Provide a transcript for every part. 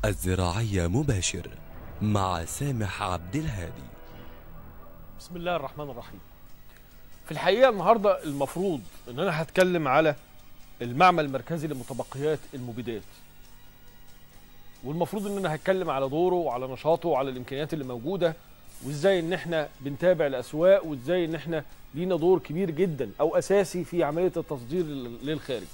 الزراعية مباشر مع سامح عبد الهادي بسم الله الرحمن الرحيم في الحقيقة النهاردة المفروض ان انا هتكلم على المعمل المركزي لمتبقيات المبيدات والمفروض ان انا هتكلم على دوره وعلى نشاطه وعلى الامكانيات اللي موجودة وازاي ان احنا بنتابع الاسواق وازاي ان احنا لينا دور كبير جدا او اساسي في عملية التصدير لل- للخارج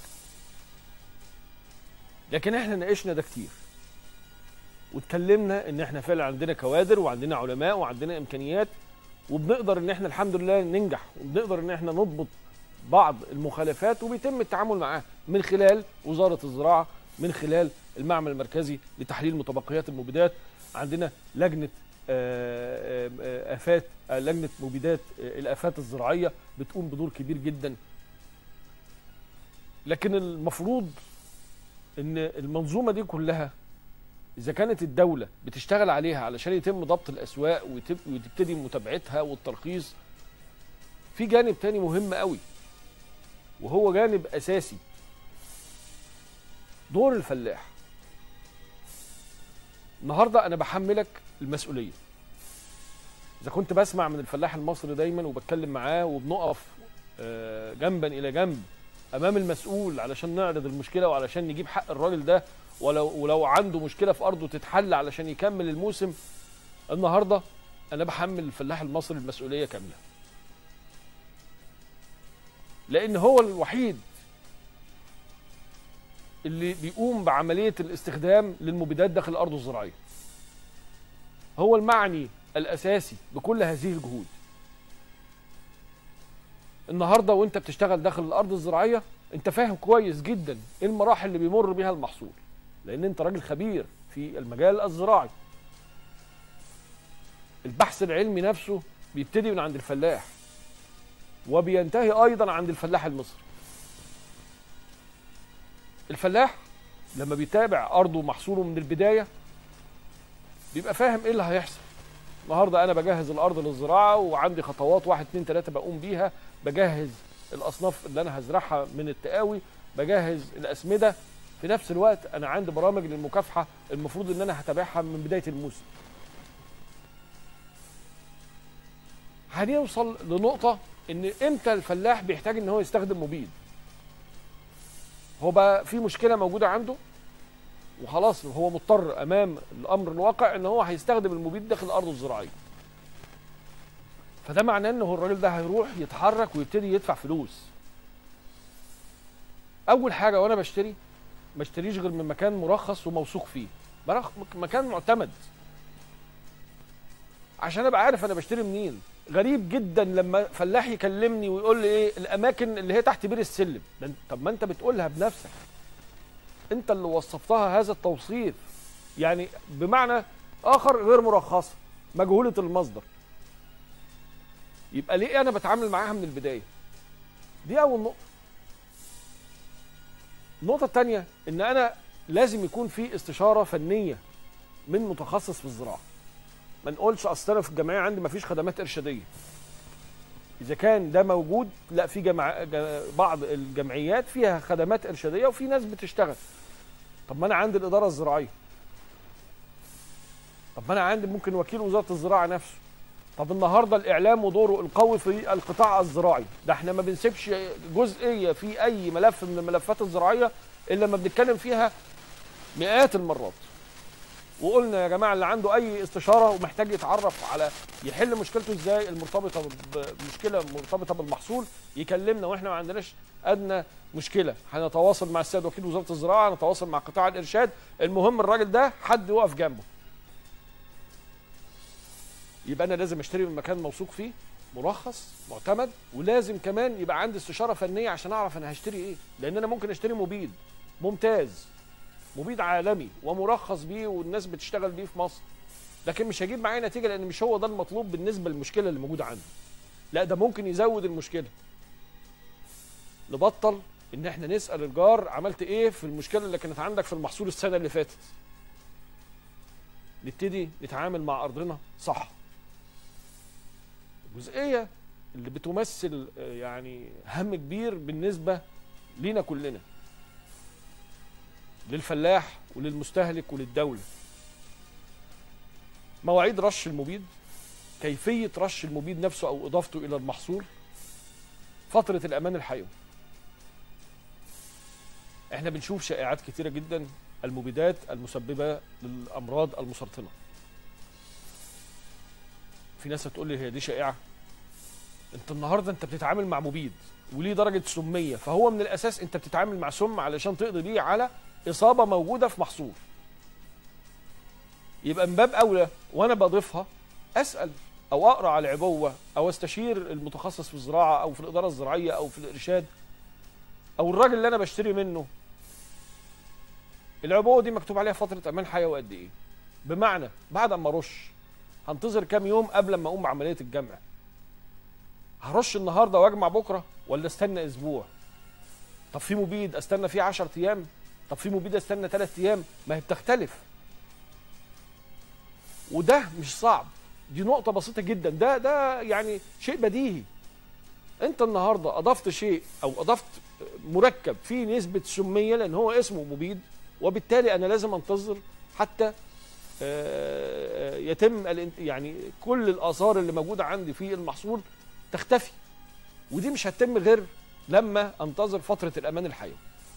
لكن احنا ناقشنا ده كتير واتكلمنا ان احنا فعلا عندنا كوادر وعندنا علماء وعندنا امكانيات وبنقدر ان احنا الحمد لله ننجح وبنقدر ان احنا نضبط بعض المخالفات وبيتم التعامل معاها من خلال وزاره الزراعه من خلال المعمل المركزي لتحليل متبقيات المبيدات عندنا لجنه آه، آه، آه، افات آه، لجنه مبيدات آه، الافات الزراعيه بتقوم بدور كبير جدا لكن المفروض ان المنظومه دي كلها اذا كانت الدوله بتشتغل عليها علشان يتم ضبط الاسواق وتب- وتبتدي متابعتها والترخيص في جانب تاني مهم قوي وهو جانب اساسي دور الفلاح النهارده انا بحملك المسؤوليه اذا كنت بسمع من الفلاح المصري دايما وبتكلم معاه وبنقف آه، جنبا الى جنب امام المسؤول علشان نعرض المشكله وعلشان نجيب حق الراجل ده ولو ولو عنده مشكله في ارضه تتحل علشان يكمل الموسم النهارده انا بحمل الفلاح المصري المسؤوليه كامله لان هو الوحيد اللي بيقوم بعمليه الاستخدام للمبيدات داخل الارض الزراعيه هو المعني الاساسي بكل هذه الجهود النهارده وانت بتشتغل داخل الارض الزراعيه انت فاهم كويس جدا ايه المراحل اللي بيمر بيها المحصول لان انت راجل خبير في المجال الزراعي البحث العلمي نفسه بيبتدي من عند الفلاح وبينتهي ايضا عند الفلاح المصري الفلاح لما بيتابع ارضه ومحصوله من البدايه بيبقى فاهم ايه اللي هيحصل النهارده انا بجهز الارض للزراعه وعندي خطوات واحد اتنين تلاته بقوم بيها بجهز الاصناف اللي انا هزرعها من التقاوي بجهز الاسمده في نفس الوقت انا عندي برامج للمكافحه المفروض ان انا هتابعها من بدايه الموسم هنوصل لنقطه ان امتى الفلاح بيحتاج ان هو يستخدم مبيد هو بقى في مشكله موجوده عنده وخلاص هو مضطر امام الامر الواقع ان هو هيستخدم المبيد داخل الارض الزراعيه فده معناه ان هو الراجل ده هيروح يتحرك ويبتدي يدفع فلوس اول حاجه وانا بشتري ما اشتريش غير من مكان مرخص وموثوق فيه برخ- مكان معتمد عشان ابقى عارف انا بشتري منين غريب جدا لما فلاح يكلمني ويقول لي ايه الاماكن اللي هي تحت بير السلم ده انت- طب ما انت بتقولها بنفسك انت اللي وصفتها هذا التوصيف يعني بمعنى اخر غير مرخصه مجهوله المصدر يبقى ليه انا بتعامل معاها من البدايه دي اول نقطه النقطه الثانيه ان انا لازم يكون في استشاره فنيه من متخصص في الزراعه ما نقولش اصل انا في الجمعيه عندي ما فيش خدمات ارشاديه اذا كان ده موجود لا في جمع... جا- بعض الجمعيات فيها خدمات ارشاديه وفي ناس بتشتغل طب ما انا عندي الاداره الزراعيه طب ما انا عندي ممكن وكيل وزاره الزراعه نفسه طب النهارده الاعلام ودوره القوي في القطاع الزراعي ده احنا ما بنسيبش جزئيه في اي ملف من الملفات الزراعيه الا لما بنتكلم فيها مئات المرات وقلنا يا جماعه اللي عنده اي استشاره ومحتاج يتعرف على يحل مشكلته ازاي المرتبطه بمشكله مرتبطه بالمحصول يكلمنا واحنا ما عندناش ادنى مشكله هنتواصل مع السيد وكيل وزاره الزراعه نتواصل مع قطاع الارشاد المهم الراجل ده حد يقف جنبه يبقى انا لازم اشتري من مكان موثوق فيه مرخص معتمد ولازم كمان يبقى عندي استشاره فنيه عشان اعرف انا هشتري ايه لان انا ممكن اشتري مبيد ممتاز مبيد عالمي ومرخص بيه والناس بتشتغل بيه في مصر لكن مش هجيب معايا نتيجه لان مش هو ده المطلوب بالنسبه للمشكله اللي موجوده عندي لا ده ممكن يزود المشكله نبطل ان احنا نسال الجار عملت ايه في المشكله اللي كانت عندك في المحصول السنه اللي فاتت نبتدي نتعامل مع ارضنا صح الجزئيه اللي بتمثل آه، يعني هم كبير بالنسبه لينا كلنا للفلاح وللمستهلك وللدوله مواعيد رش المبيد كيفيه رش المبيد نفسه او اضافته الى المحصول فتره الامان الحيوي احنا بنشوف شائعات كتيره جدا المبيدات المسببه للامراض المسرطنه في ناس هتقول لي هي دي شائعه انت النهارده انت بتتعامل مع مبيد وليه درجه سميه فهو من الاساس انت بتتعامل مع سم علشان تقضي بيه على اصابه موجوده في محصول يبقى من باب اولى وانا بضيفها اسال او اقرا على العبوه او استشير المتخصص في الزراعه او في الاداره الزراعيه او في الارشاد او الراجل اللي انا بشتري منه العبوه دي مكتوب عليها فتره امان حيوي قد ايه بمعنى بعد ما ارش هنتظر كام يوم قبل ما اقوم بعمليه الجمع هرش النهارده واجمع بكره ولا استنى اسبوع طب في مبيد استنى فيه 10 ايام طب في مبيد استنى 3 ايام ما هي بتختلف وده مش صعب دي نقطة بسيطة جدا ده ده يعني شيء بديهي انت النهاردة اضفت شيء او اضفت مركب فيه نسبة سمية لان هو اسمه مبيد وبالتالي انا لازم انتظر حتى آه، يتم الان- يعني كل الاثار اللي موجودة عندي في المحصول تختفي ودي مش هتتم غير لما انتظر فترة الامان الحيوي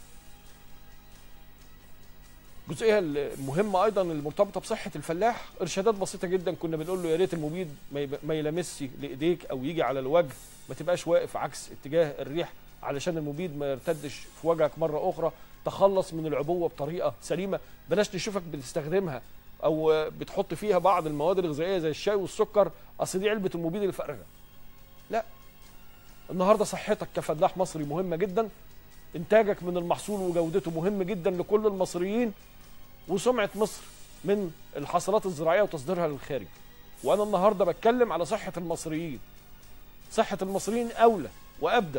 الجزئيه المهمه ايضا المرتبطه بصحه الفلاح ارشادات بسيطه جدا كنا بنقول له يا ريت المبيد ما يب- ما يلامسش لايديك او يجي على الوجه ما تبقاش واقف عكس اتجاه الريح علشان المبيد ما يرتدش في وجهك مره اخرى تخلص من العبوه بطريقه سليمه بلاش نشوفك بتستخدمها او بتحط فيها بعض المواد الغذائيه زي الشاي والسكر اصل دي علبه المبيد الفارغه لا النهارده صحتك كفلاح مصري مهمه جدا انتاجك من المحصول وجودته مهم جدا لكل المصريين وسمعه مصر من الحصلات الزراعيه وتصديرها للخارج وانا النهارده بتكلم على صحه المصريين صحه المصريين اولى وابدى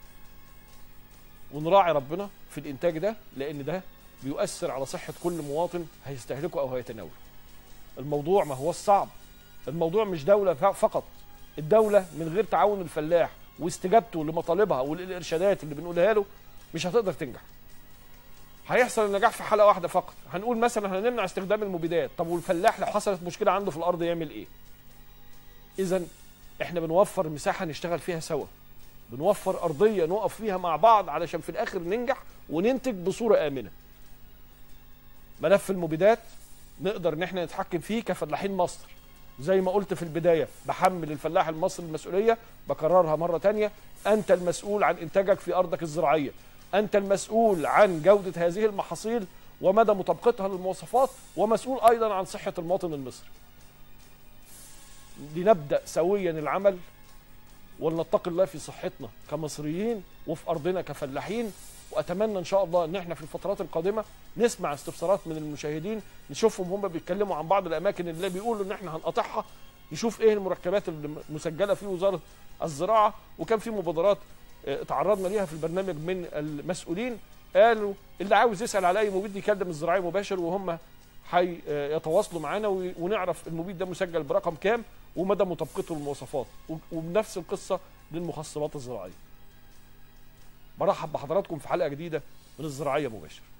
ونراعي ربنا في الانتاج ده لان ده بيؤثر على صحه كل مواطن هيستهلكه او هيتناوله الموضوع ما هو صعب الموضوع مش دوله ف- فقط الدوله من غير تعاون الفلاح واستجابته لمطالبها والارشادات اللي بنقولها له مش هتقدر تنجح هيحصل النجاح في حلقه واحده فقط هنقول مثلا هنمنع استخدام المبيدات طب والفلاح لو حصلت مشكله عنده في الارض يعمل ايه اذا احنا بنوفر مساحه نشتغل فيها سوا بنوفر ارضيه نقف فيها مع بعض علشان في الاخر ننجح وننتج بصوره امنه ملف المبيدات نقدر ان احنا نتحكم فيه كفلاحين مصر زي ما قلت في البدايه بحمل الفلاح المصري المسؤوليه بكررها مره تانية انت المسؤول عن انتاجك في ارضك الزراعيه انت المسؤول عن جوده هذه المحاصيل ومدى مطابقتها للمواصفات ومسؤول ايضا عن صحه المواطن المصري لنبدا سويا العمل ولنتقي الله في صحتنا كمصريين وفي ارضنا كفلاحين واتمنى ان شاء الله ان احنا في الفترات القادمه نسمع استفسارات من المشاهدين نشوفهم هم بيتكلموا عن بعض الاماكن اللي بيقولوا ان احنا هنقاطعها نشوف ايه المركبات اللي مسجله في وزاره الزراعه وكان في مبادرات آه، تعرضنا ليها في البرنامج من المسؤولين قالوا اللي عاوز يسال على اي مبيد يكلم الزراعي مباشر وهم حي آه، يتواصلوا معانا و- ونعرف المبيد ده مسجل برقم كام ومدى مطابقته للمواصفات و- وبنفس القصه للمخصبات الزراعيه برحب بحضراتكم في حلقه جديده من الزراعيه مباشر